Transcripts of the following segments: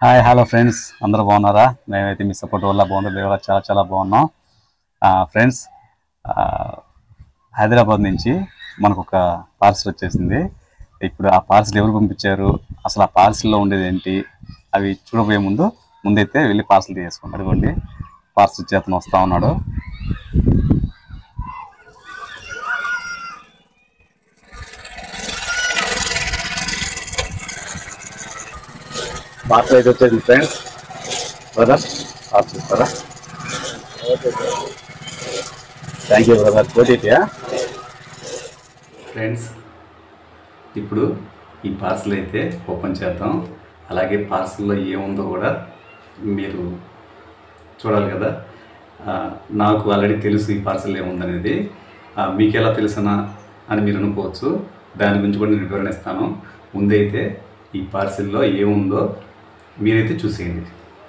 Hi hello friends అందరూ బాగున్నారా మేమైతే మీ సపోర్ట్ వల్ల బాగుంది దేవుడు చాలా చాలా బాగున్నాం ఫ్రెండ్స్ హైదరాబాద్ నుంచి మనకు ఒక పార్సల్ వచ్చేసింది ఇప్పుడు ఆ పార్సల్ ఎవరు పంపించారు అసలు ఆ పార్సల్లో ఉండేది ఏంటి అవి చూడబోయే ముందు ముందైతే వెళ్ళి పార్సల్ తీసుకుంటాం అదిగోండి పార్సల్ చేతను వస్తా ఉన్నాడు పార్సల్ అయితే వచ్చేది ఫ్రెండ్స్ బ్రదర్ పార్సల్ ఇస్తారా థ్యాంక్ యూ బ్రదర్ ఓటీటీయా ఫ్రెండ్స్ ఇప్పుడు ఈ పార్సల్ అయితే ఓపెన్ చేద్దాం అలాగే పార్సల్లో ఏముందో కూడా మీరు చూడాలి కదా ఆ, నాకు ఆల్రెడీ తెలుసు ఈ పార్సల్ ఏముందనేది ఆ, మీకు ఎలా తెలుసనా అని మీరు అనుకోవచ్చు దాని గురించి కూడా నేను వివరణ ఇస్తాను ముందైతే ఈ పార్సిల్లో ఏముందో మీరైతే చూసేయండి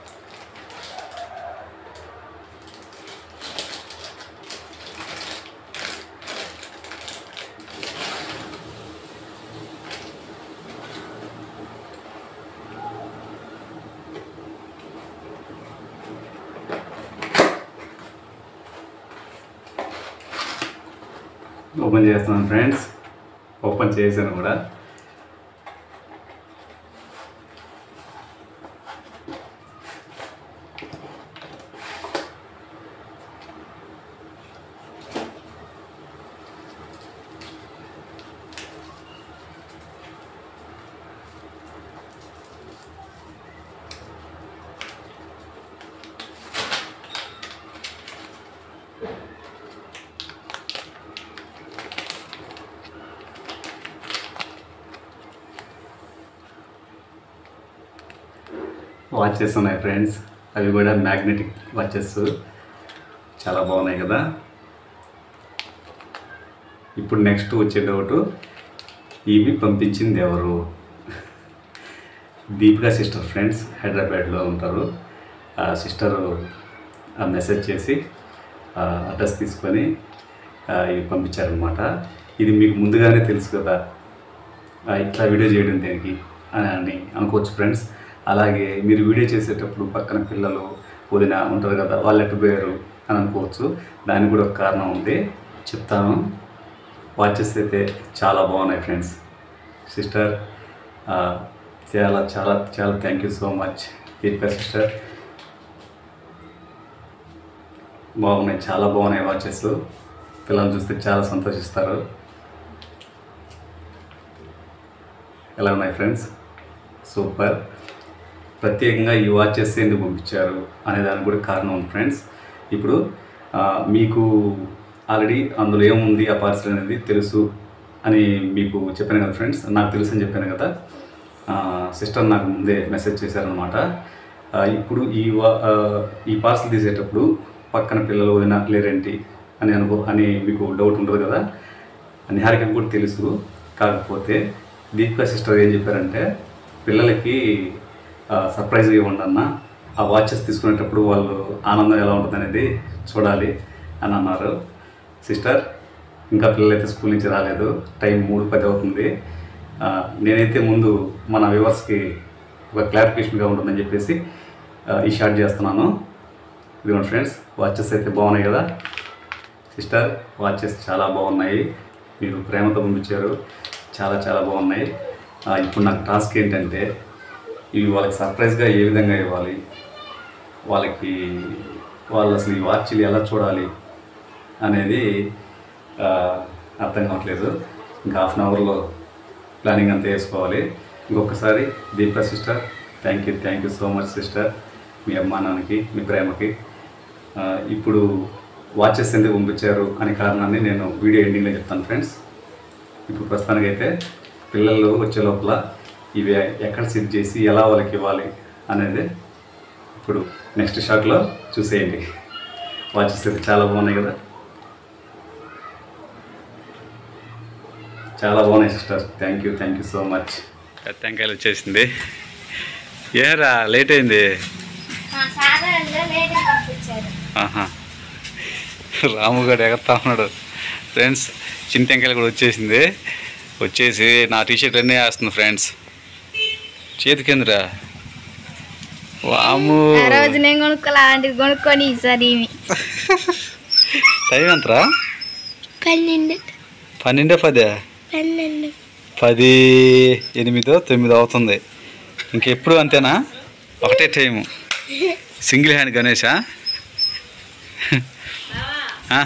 ఓపెన్ చేస్తున్నాను ఫ్రెండ్స్ ఓపెన్ చేశాను కూడా వాచెస్ ఉన్నాయి ఫ్రెండ్స్ అవి కూడా మ్యాగ్నెటిక్ వాచెస్ చాలా బాగున్నాయి కదా ఇప్పుడు నెక్స్ట్ వచ్చే డౌట్ ఇవి పంపించింది ఎవరు దీపికా సిస్టర్ ఫ్రెండ్స్ హైదరాబాద్లో ఉంటారు ఆ సిస్టర్ ఆ మెసేజ్ చేసి ఆ అడ్రస్ తీసుకొని ఆ, ఇవి పంపించారనమాట ఇది మీకు ముందుగానే తెలుసు కదా ఆ, ఇట్లా వీడియో చేయడం దేనికి అని అని అనుకోవచ్చు ఫ్రెండ్స్ అలాగే మీరు వీడియో చేసేటప్పుడు పక్కన పిల్లలు వదిన ఉంటారు కదా వాళ్ళు ఎట్టు పోయారు అని అనుకోవచ్చు దానికి కూడా ఒక కారణం ఉంది చెప్తాను వాచెస్ అయితే చాలా బాగున్నాయి ఫ్రెండ్స్ సిస్టర్ చాలా చాలా చాలా thank you so much Deepika sister బాగున్నాయి చాలా బాగున్నాయి వాచెస్ పిల్లలు చూస్తే చాలా సంతోషిస్తారు ఎలా ఉన్నాయి ఫ్రెండ్స్ సూపర్ ప్రత్యేకంగా ఈ వాచెస్ ఎందుకు పంపించారు అనే దానికి కూడా కారణం ఉంది ఫ్రెండ్స్ ఇప్పుడు ఆ, మీకు ఆల్రెడీ అందులో ఏముంది ఆ పార్సల్ అనేది తెలుసు అని మీకు చెప్పాను కదా ఫ్రెండ్స్ నాకు తెలుసు అని చెప్పాను కదా సిస్టర్ నాకు ముందే మెసేజ్ చేశారనమాట ఇప్పుడు ఈ వా- ఆ, ఈ పార్సల్ తీసేటప్పుడు పక్కన పిల్లలు వదిన లేరేంటి అని అనుకో అని మీకు డౌట్ ఉంటుంది కదా నిహారికకు కూడా తెలుసు కాకపోతే దీపికా సిస్టర్ ఏం చెప్పారంటే పిల్లలకి సర్ప్రైజ్ ఇవ్వండి అన్న ఆ వాచెస్ తీసుకునేటప్పుడు వాళ్ళు ఆనందం ఎలా ఉంటుంది అనేది చూడాలి అని అన్నారు సిస్టర్ ఇంకా పిల్లలైతే స్కూల్ నుంచి రాలేదు టైం మూడు పది అవుతుంది ఆ, నేనైతే ముందు మన వ్యూవర్స్కి ఒక క్లారిఫికేషన్గా ఉంటుందని చెప్పేసి ఆ, ఈ షార్ట్ చేస్తున్నాను ఇదిగోండి ఫ్రెండ్స్ వాచెస్ అయితే బాగున్నాయి కదా సిస్టర్ వాచెస్ చాలా బాగున్నాయి మీరు ప్రేమతో పంపించారు చాలా చాలా బాగున్నాయి ఆ, ఇప్పుడు నాకు టాస్క్ ఏంటంటే ఇవి వాళ్ళకి సర్ప్రైజ్గా ఏ విధంగా ఇవ్వాలి వాళ్ళకి వాళ్ళు అసలు ఈ వాచ్లు ఎలా చూడాలి అనేది ఆ, అర్థం కావట్లేదు ఇంకా హాఫ్ అన్ అవర్లో ప్లానింగ్ అంతా వేసుకోవాలి ఇంకొకసారి Deepa sister thank you thank you so much sister మీ అమ్మానానికి మీ ప్రేమకి ఆ, ఇప్పుడు వాచెస్ ఎందుకు పంపించారు అనే కారణాన్ని నేను వీడియో ఎండింగ్లో చెప్తాను ఫ్రెండ్స్ ఇప్పుడు ప్రస్తుతానికైతే పిల్లలు వచ్చే లోపల ఇవి ఎక్కడ సెట్ చేసి ఎలా వాళ్ళకి ఇవ్వాలి అనేది ఇప్పుడు నెక్స్ట్ షాట్లో చూసేయండి వాచెస్ అయితే చాలా బాగున్నాయి కదా చాలా బాగున్నాయి sister thank you thank you so much టెంకాయలు వచ్చేసింది ఏరా లేట్ అయింది సాధారణంగా లేట్ పంపించారు ఆహా రాముగాడు ఎగతా ఉన్నాడు ఫ్రెండ్స్ చిన్న టెంకాయలు కూడా వచ్చేసింది వచ్చేసి నా టీషర్ట్ అన్నీ వేస్తుంది ఫ్రెండ్స్ చేతి కిందరా వాము ఆ రోజు నేను కొనుక్కోలే అలాంటిది కొనుక్కొని ఈసారి ఈమె టైం ఎంతరా పన్నెండు పన్నెండే పదే పన్నెండు పది ఎనిమిదో తొమ్మిదో అవుతుంది ఇంకెప్పుడు అంతేనా ఒకటే టైము సింగిల్ హ్యాండ్ గణేషా ఆ?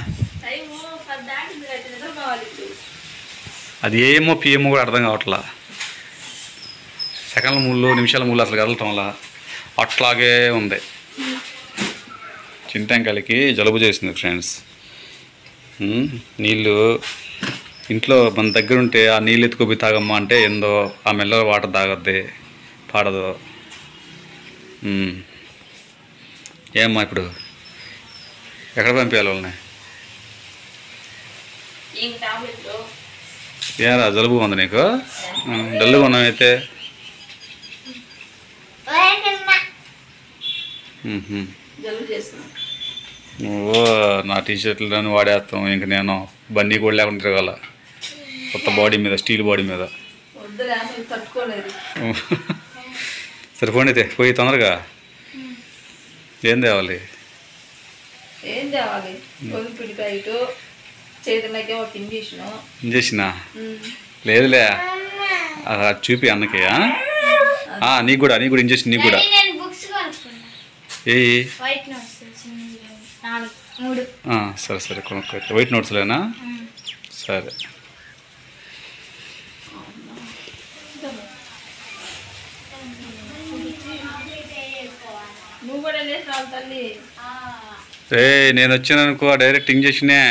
అది ఏమో పిఎమో కూడా అర్థం కావట్లా సెకండ్ల మూడు నిమిషాల మూడు అసలు కదలటం వల్ల అట్లాగే ఉంది చింతంకాయలకి జలుబు చేసింది ఫ్రెండ్స్ ఉమ్, నీళ్ళు ఇంట్లో మన దగ్గర ఉంటే ఆ నీళ్ళు ఎత్తుకోపోయి తాగమ్మా అంటే ఏందో ఆ మెల్ల వాటర్ తాగద్ది పాడదు ఉమ్. ఏమ్మా ఇప్పుడు ఎక్కడ పంపించాలి వాళ్ళని ఏరా జలుబు ఉంది నీకు ఉమ్, డల్లుగా ఉన్నామైతే ఉహుం. నువ్వు నా టీషర్ట్లను వాడేస్తాం ఇంక నేను బన్నీ కూడా లేకుండా తిరగాల కొత్త బాడీ మీద స్టీల్ బాడీ మీద సరే పోనీ అయితే పోయి తొందరగా ఏం తేవాలి ఏం తేవాలి వదిలిపిడి ప్యాకెట్ చేతులకే ఒక ఇంజక్షను ఇంజక్షనా లేదులే ఆ, చూపి అన్నకి ఆ? ఆ, నీకు కూడా నీకు కూడా ఇంజక్షన్ నీకు కూడా నేను బుక్స్ కొనుక్కున్నా ఏ వైట్ నోట్స్ చిన్నవి నాలుగు మూడు ఆ, సరే సరే కొనుక్కో వైట్ నోట్స్లేనా సరే నువ్వు కూడా వేసినావు తల్లి రే నేను వచ్చాననుకో డైరెక్ట్ ఇంజక్షనే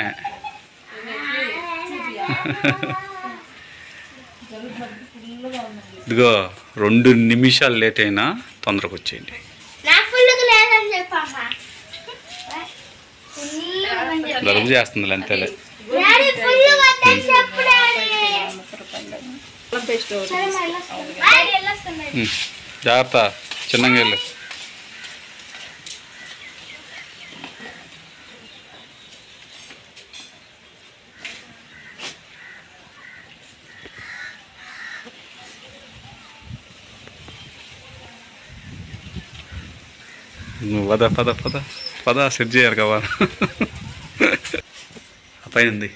ఇదిగో రెండు నిమిషాలు లేట్ అయినా తొందరగా వచ్చేయండి నా ఫుల్గా లేదని చెప్పమ్మా ఫుల్ జలుబు చేస్తుంది అంతేలే డాడీ ఫుల్ వద్దని చెప్పు డాడీ అల్లం పేస్ట్ ఒకటి సరే మరి వెళ్ళొస్తాను. డాడీ వెళ్ళొస్తున్నాడు ఉమ్, జాగ్రత్త చిన్నగా వెళ్ళు నువ్వు పద పద పద పద సెట్ చేయాలి కావాలి ఆ పైన ఉంది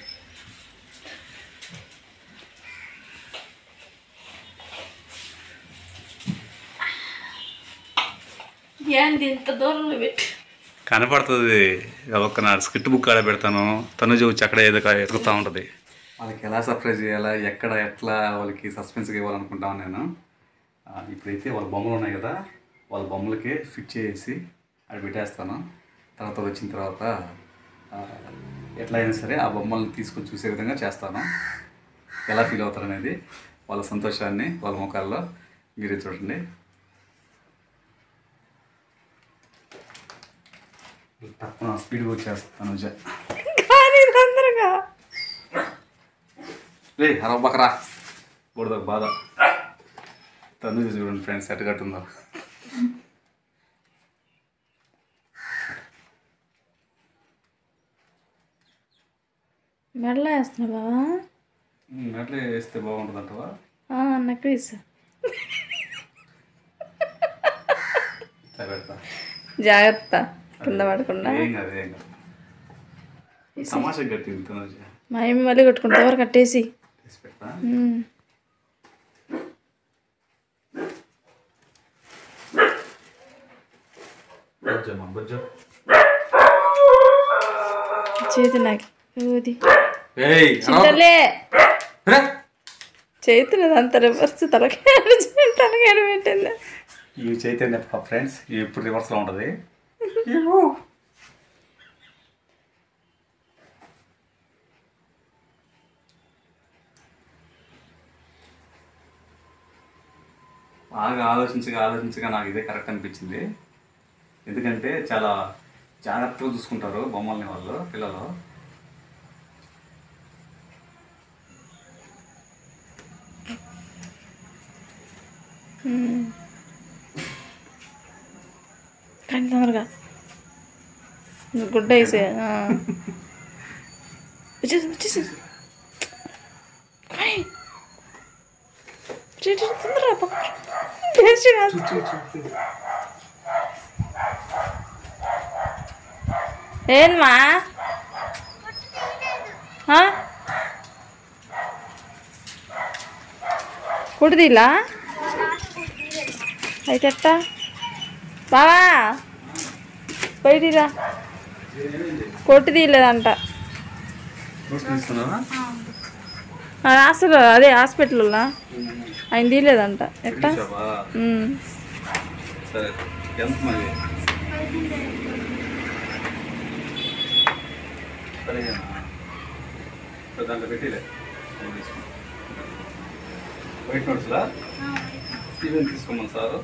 ఏంది ఇంత దూరంలో పెట్టి కనపడుతుంది ఒక్క నా స్క్రిప్ట్ బుక్ ఆడ పెడతాను తను చూచి అక్కడ ఏదో ఒక ఎతుకుతూ ఉంటుంది వాళ్ళకి ఎలా సర్ప్రైజ్ చేయాలా ఎక్కడ ఎట్లా వాళ్ళకి సస్పెన్స్గా ఇవ్వాలనుకుంటాను నేను ఆ, ఇప్పుడైతే వాళ్ళ బొమ్మలు ఉన్నాయి కదా వాళ్ళ బొమ్మలకి ఫిట్ చేసి అక్కడ పెట్టేస్తాను తర్వాత వచ్చిన తర్వాత ఆ, ఎట్లా అయినా సరే ఆ బొమ్మల్ని తీసుకొని చూసే విధంగా చేస్తాను ఎలా ఫీల్ అవుతారు అనేది వాళ్ళ సంతోషాన్ని వాళ్ళ ముఖాల్లో మీరే చూడండి తప్పన స్పీడ్గా వచ్చేస్తాను జ కానీ తొందరగా రే హరవ బకరా బుడద బాధ తను చూడండి ఫ్రెండ్స్ ఎట్టు కట్టుందో మెడలో వేస్తున్నావు బావా అట్లే వేస్తే బాగుంటుంది అంటవా నెక్లెస్ ఇట్లా పెడతా జాగ్రత్త కింద పడకుండా ఏం కాదు ఏం కాదు తమాషా కట్టింది తను మా ఏమి మళ్ళీ కొట్టుకుంటావు కట్టేసి తీసి పెడతా ఉమ్. బొజ్జమ్మ బొజ్జ చేతి నాకు ఊది ఏయ్ చింతలే రే! చేతున్నది అంత రివర్స్ తలకాయ తలకాయ పెట్టింది ఇవి చైతన్య ఫ్రెండ్స్ ఇవి ఎప్పుడు రివర్స్లో ఉంటుంది బాగా ఆలోచించగా ఆలోచించగా నాకు ఇదే కరెక్ట్ అనిపించింది ఎందుకంటే చాలా జాగ్రత్తగా చూసుకుంటారు బొమ్మల్ని వాళ్ళు పిల్లలు కానీ తొందరగా నువ్వు గుడ్డ వేసే ఆ. వచ్చేసి వచ్చేసి కానీ. చి- చి- తొందరగా పక్క. టేస్ట్ కాదు. ఏందమ్మా ఆ? కుడిదిలా అయితే ఎట్టా బావా బయటిరా కొట్టి తీయలేదంట నోట్స్ తీసుకున్నావా అది అసలు అదే హాస్పిటల్లో ఆయన తీయలేదంట ఎట్టా తీసావా? ఉమ్. సరే ఎంత మరి పదిహేనా సరే, దాంట్లో పెట్టిలే నేను తీసుకుంటా. వైట్ నోట్స్లా ఇవేం తీసుకోమని సారు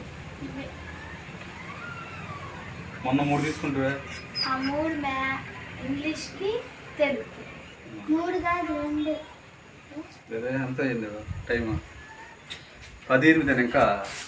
మొన్న మూడు తీసుకుంటే ఆ మూడు మ్యా ఇంగ్లీష్కి తెలుగుకి మూడు కాదు రెండు లేదా ఎంత అయింది టైం పది ఎనిమిది ఇంకా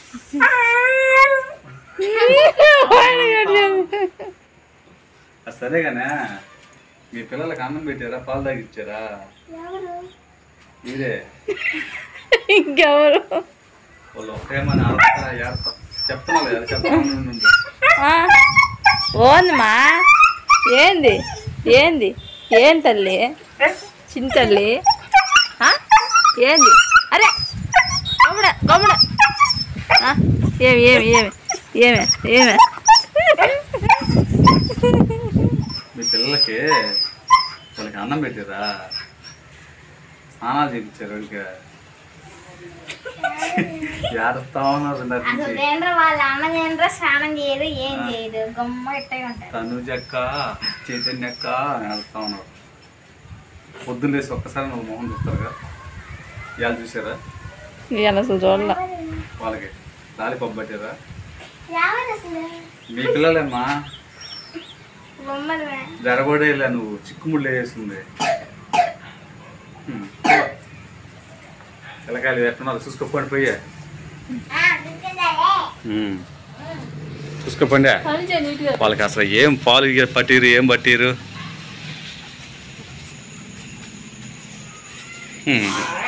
ఆ, సరేగానే మీ పిల్లలకి అన్నం పెట్టారా పాలు తాగిచ్చారా ఎవరు మీరే ఇంకెవరు వాళ్ళు ఒకటేమని ఆడతా ఏడతా చెప్తున్నా లేదా చెప్తాను ఆ? ఓందమ్మా ఏంది ఏంది ఏం తల్లి చిన్న తల్లి ఆ? ఏంది అరే గమ్ముడ గమ్ముడ ఆ? ఏమి ఏమి ఏమి ఏమే ఏమే మీ పిల్లలకి వాళ్ళకి అన్నం పెట్టారా స్నానాలు చేయించారు వాళ్ళకి ఏడుస్తా ఉన్నారు ఇందాక అసలు నుంచి. తినరు వాళ్ళ అమ్మ తినరు స్నానం చేయరు ఏం చేయరు గమ్మ ఇట్టే ఉంటారు తనుజక్క చైతన్యక్క అని ఏడుస్తా ఉన్నారు పొద్దున్న లేసి ఒక్కసారి నువ్వు మొహం చూస్తారుగా ఇవాళ చూసారా ఇవాళ అసలు చూడాల వాళ్ళకి లాలీపాప్ పట్టారా ఎవరు అసలు మీ పిల్లలేమ్మా బొమ్మలు జరగోడేలా నువ్వు చిక్కుముళ్ళు వేస్తుంది పిల్లకాయలు ఎట్టున్నారు చూసుకోపోండి పోయే చూసుకోపోండి వాళ్ళకి అసలు ఏం పాలు ఇగ- పట్టిరు ఏం పట్టిరు హ్మ్.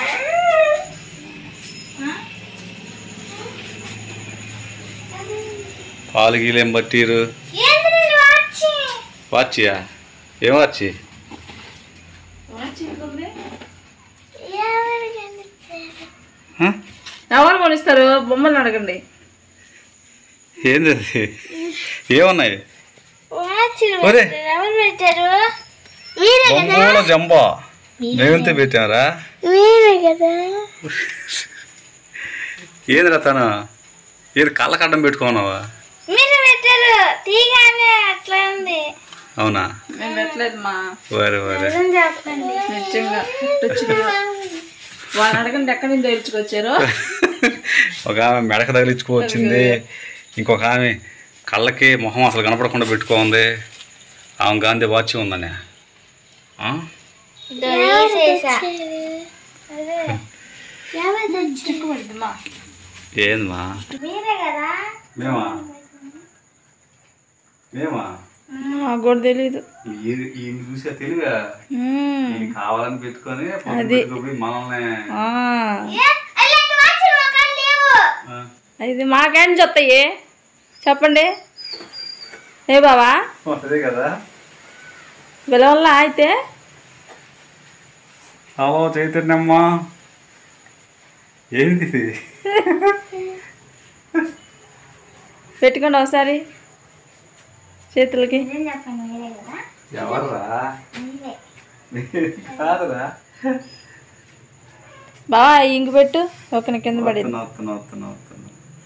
పాలు గీలు ఏం పట్టిరు ఏంటి నేను వచ్చి వాచియా ఏం వాచి ఎవరు కనిపించారు? హ? ఎవరు కొనిస్తారు బొమ్మలు అడగండి ఏంది అది ఏమున్నాయి వాచులు ఒరే. పెట్టారు. ఎవరు పెట్టారు మీరే కదా బొమ్మల జంబా మేమెంతే పెట్టారా మీరే కదా ఏందిరా తను ఏది కళ్ళకడ్డం పెట్టుకున్నావా మీరే పెట్టారు తీగానే అట్లా ఉంది అవునా మేము పెట్టలేదు మా వరే వరే నిజం చెప్పండి నిజంగా వచ్చి వాళ్ళని అడగండి ఎక్కడి నుంచి తెలుసుకొచ్చారో ఒక ఆమె మెడక తగిలించుకోవచ్చింది ఇంకొక ఆమె కళ్ళకి మొహం అసలు కనపడకుండా పెట్టుకోంది ఆమె గాంధీ వాచి ఉందని ఆ? తీసేసా. అదే. ఎవరు తెచ్చారు? ఏందమ్మా మీరే కదా మేమా మేమా నాకు కూడా తెలీదు ఈ చూసా తెలివిగా మ్మ్. ఈయన కావాలని పెట్టుకొని పొద్దున్న అది. పెట్టుకుపోయి మనల్ని ఆ, ఏ, అలాంటి వాచులు మాకాడ లేవు ఆ, ఇది మాకేం చెప్తాయి చెప్పండి ఏ బావా అదే కదా పిలవల్ల అయితే హలో చైతన్యమ్మా ఏంది ఇది పెట్టుకోండి ఒకసారి చేతులకి నిజం చెప్పండి మీరే కదా ఎవర్రా మీరే కాదురా బావా ఇంక పెట్టు ఒక కింద పడింది వస్తున్నా వస్తున్నా వస్తున్నా వస్తున్నా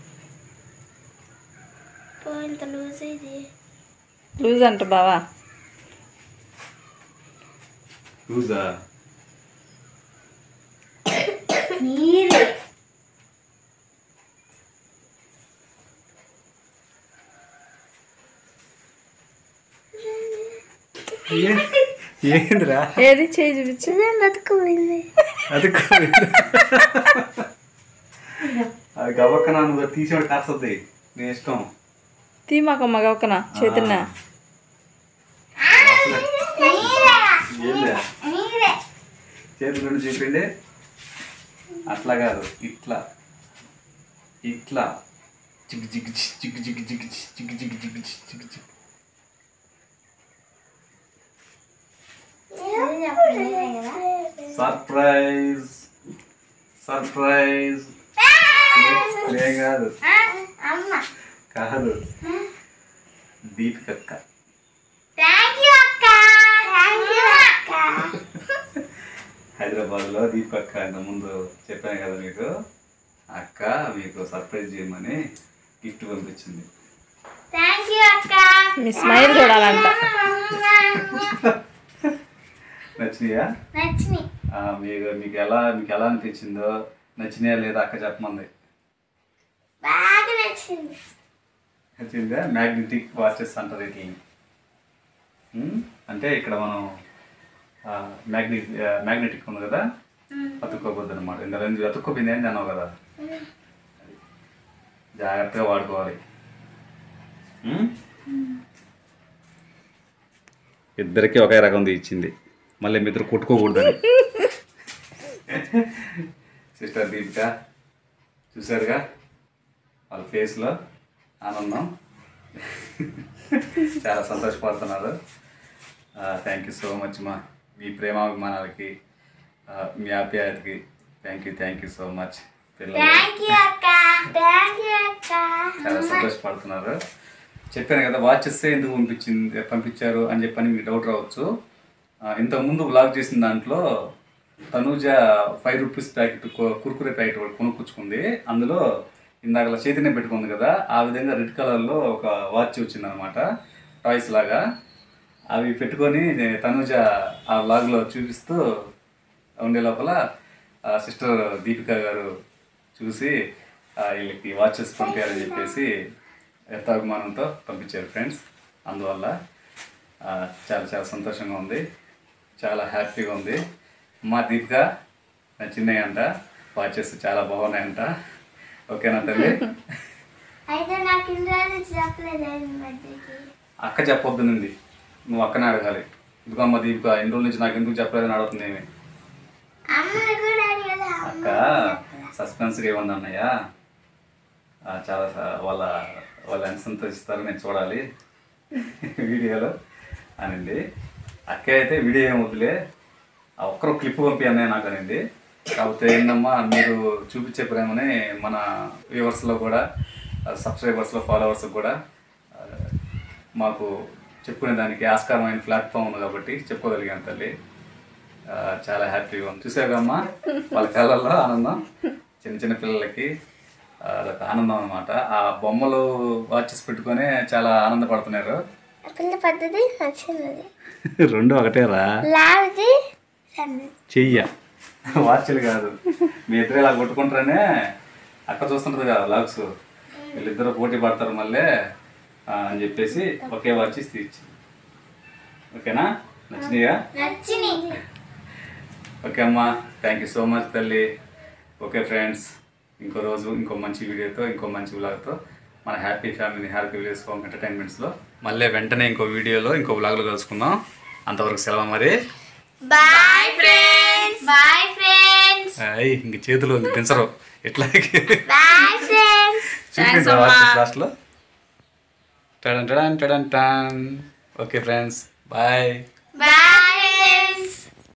ఇంత లూజ్ ఇది లూజ్ అంట బావా లూజా మీరే ఏందిరా ఏది చేయి చూపించు బతుకుపోయింది అది కాదు. అది గబక్కన నువ్వు తీసేవాడు కాస్తుంది నీ ఇష్టం తీ మాకు మగ ఒక్కన చైతన్య ఏందా మీరే చేతులు రెండు చూపిండి అట్లా కాదు ఇట్లా ఇట్లా చిక్ చిక్ చిక్ చిక్ చిక్ చిక్ చిక్ చిక్ చిక్ చిక్ చిక్ చిక్ సర్ప్రైజ్ సర్ప్రైజ్ లే కాదు అమ్మ కాదు దీపిక అక్క థ్యాంక్ యూ అక్క థ్యాంక్ యూ అక్క హైదరాబాద్లో దీపిక అక్క ఇంత ముందు చెప్పాను కదా మీకు అక్క మీకు సర్ప్రైజ్ చేయమని గిఫ్ట్ పంపించింది థ్యాంక్ యూ అక్క మీ స్మైల్ చూడాలంట నచ్చినాయా నచ్చినాయి ఆ, మీకు మీకు ఎలా మీకు ఎలా అనిపించిందో నచ్చినాయా లేదా అక్క చెప్పమంది బాగా నచ్చింది నచ్చిందా మ్యాగ్నెటిక్ వాచెస్ అంటారు వీటిని ఉమ్, అంటే ఇక్కడ మనం మ్యాగ్నెట్ మ్యాగ్నెటిక్ ఉంది కదా అతుక్కోపోద్ది అనమాట ఇంకా రెండు అతుక్కోపోయింది ఏం అన్నావు కదా జాగ్రత్తగా వాడుకోవాలి ఉమ్? ఇద్దరికి ఒకే రకం ఇచ్చింది మళ్ళీ మీ ఇద్దరు కొట్టుకోకూడదని సిస్టర్ దీపిక చూసారుగా వాళ్ళ ఫేస్లో ఆనందం చాలా సంతోషపడుతున్నారు థ్యాంక్ యూ సో మచ్ మా మీ ప్రేమాభిమానాలకి ఆ, మీ ఆప్యాయతకి thank you thank you so much పిల్లలు థ్యాంక్ యూ అక్క థ్యాంక్ యూ అక్క చాలా సంతోషపడుతున్నారు చెప్పాను కదా వాచెస్ ఎందుకు పంపించింది పంపించారు అని చెప్పని మీకు డౌట్ రావచ్చు ఆ, ఇంతకుముందు బ్లాగ్ చేసిన దాంట్లో Tanuja five rupees packet Kurkure packet ఒకటి కొనుక్కొచ్చుకుంది అందులో ఇందాక చైతన్యం పెట్టుకుంది కదా ఆ విధంగా రెడ్ కలర్లో ఒక వాచ్ వచ్చింది అనమాట టాయ్స్ లాగా అవి పెట్టుకొని తనూజ ఆ వ్లాగ్లో చూపిస్తూ ఉండే లోపల సిస్టర్ దీపిక గారు చూసి ఆ, వీళ్ళకి వాచెస్ పంపించాలని చెప్పేసి ఎంత అభిమానంతో పంపించారు ఫ్రెండ్స్ అందువల్ల ఆ, చాలా చాలా సంతోషంగా ఉంది చాలా హ్యాపీగా ఉంది మా దీపిక నచ్చినాయంట వాచెస్ చాలా బాగున్నాయంట ఓకేనా తల్లి అయితే నాకు ఇంద్రాజు చెప్పలేదు బర్త్డేకి అక్క చెప్పొద్దునండి నువ్వు అక్కనే అడగాలి ఇదిగో అమ్మ దీపిక ఎన్ని రోజుల నుంచి నాకు ఎందుకు చెప్పలేదని అడుగుతుంది ఏమి అమ్మని కూడా అడగలే అక్క సస్పెన్స్గా ఏముంది అన్నయ్య ఆ, చాలా స- వాళ్ళ వాళ్ళు ఎంత సంతోషిస్తారో నేను చూడాలి వీడియోలో అనింది అక్క అయితే వీడియో ఏం వద్దులే ఆ ఒక్కరు క్లిప్ పంపి అన్నయ్య నాకు అనింది కాకపోతే ఏందమ్మా మీరు చూపించే ప్రేమని మన వ్యూవర్స్లో కూడా సబ్స్క్రైబర్స్లో ఫాలోవర్స్ కూడా ఆ, మాకు చెప్పుకునే దానికి ఆస్కారమైన ప్లాట్ఫామ్ ఉంది కాబట్టి చెప్పుకోగలిగాను తల్లి ఆ, చాలా హ్యాపీగా ఉంది చూసాకమ్మా వాళ్ళ కళ్ళల్లో ఆనందం చిన్న చిన్న పిల్లలకి ఆ, అదొక ఆనందం అనమాట ఆ బొమ్మలు వాచెస్ పెట్టుకొని చాలా ఆనందపడుతున్నారు ఆ పిల్ల పద్ధతి నచ్చింది రెండు ఒకటేరా లావుది సన్నది చెయ్య వాచ్లు కాదు మీ ఇద్దరు ఇలా కొట్టుకుంటారనే అక్క చూస్తుంటది కదా లాగ్స్ వీళ్ళిద్దరు పోటీ పడతారు మళ్ళీ ఆ, అని చెప్పేసి ఒకే వాచ్ తీర్చి ఓకేనా నచ్చినాయా నచ్చినాయి ఓకే అమ్మా థ్యాంక్ యూ సో మచ్ తల్లి ఓకే ఫ్రెండ్స్ ఇంకో రోజు ఇంకో మంచి వీడియోతో ఇంకో మంచి వ్లాగ్తో మన happy family happy village home ఎంటర్టైన్మెంట్స్లో మళ్ళీ వెంటనే ఇంకో వీడియోలో ఇంకో వ్లాగ్లో కలుసుకుందాం అంతవరకు సెలవు మరి బాయ్ ఫ్రెండ్స్ బాయ్ ఫ్రెండ్స్ అయ్యి ఇంక చేతులు ఇంక పెంచరు ఎట్లా బాయ్ ఫ్రెండ్స్ చూపించా లాస్ట్లో టడన్ టడన్ టడన్ టన్ ఓకే ఫ్రెండ్స్ బాయ్ బాయ్